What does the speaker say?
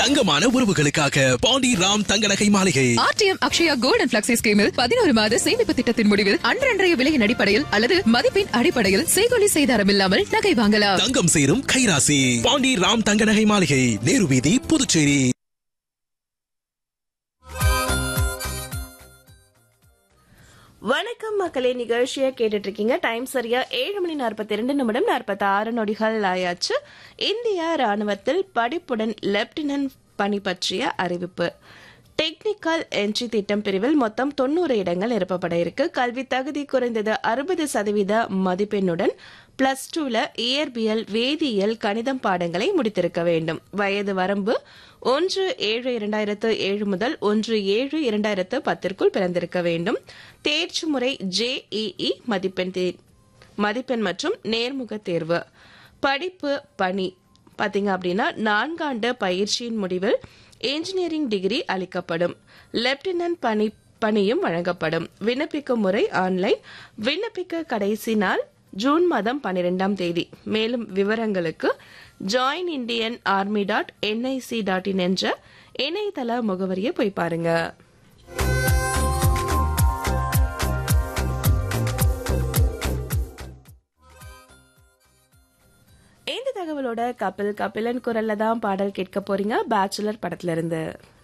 தங்கமான உறவுகளுக்காக பாண்டி ராம் தங்க நகை மாளிகை RTM Akshaya gold and flexi ஸ்கீமில் பதினோரு மாத சேமிப்பு திட்டத்தின் முடிவில் அன்றன்றைய விலையின் அடிப்படையில் அல்லது மதிப்பின் அடிப்படையில் செய்கொலி செய்தாரம் இல்லாமல் நகை வாங்கலாம் தங்கம் சேரும் கைராசி பாண்டி ராம் தங்க நகை மாளிகை நேரு வீதி புதுச்சேரி வணக்கம் மக்களே நிகழ்ச்சியை கேட்டுட்டு இருக்கீங்க டைம் சரியா ஏழு மணி நாற்பத்தி ரெண்டு நிமிடம் நாற்பத்தி ஆறு நொடிகள் ஆயாச்சு இந்திய ராணுவத்தில் படிப்புடன் லெப்டினன்ட் பணி பற்றிய அறிவிப்பு டெக்னிக்கல் என்ட்ரி திட்டம் பிரிவில் மொத்தம் தொண்ணூறு இடங்கள் நிரப்பப்பட இருக்கு கல்வி தகுதி குறைந்தது அறுபது சதவீத மதிப்பெண்ணுடன் பிளஸ் டூல இயற்பியல் வேதியியல் கணிதம் பாடங்களை முடித்திருக்க வேண்டும் வயது வரம்பு ஒன்று ஏழு இரண்டாயிரத்து ஏழு முதல் ஒன்று ஏழு இரண்டாயிரத்து பத்திற்குள் பிறந்திருக்க வேண்டும் தேர்ச்சி முறை ஜேஇஇ மதிப்பெண் தே- மதிப்பெண் மற்றும் நேர்முக தேர்வு படிப்பு பணி பாத்தீங்க அப்படின்னா நான்காண்டு பயிற்சியின் முடிவில் இன்ஜினியரிங் டிகிரி அளிக்கப்படும் லெப்டினன்ட் பணி பணியும் வழங்கப்படும் விண்ணப்பிக்கும் முறை ஆன்லைன் விண்ணப்பிக்க கடைசி நாள் ஜூன் மாதம் பன்னிரெண்டாம் தேதி மேலும் விவரங்களுக்கு join Indian army dot NIC dot in என்ற இணையதள முகவரியை போய் பாருங்க இந்த தகவலோட கபில் கபிலன் குரல்ல தான் பாடல் கேட்க போறீங்க பேச்சுலர் படத்துல இருந்து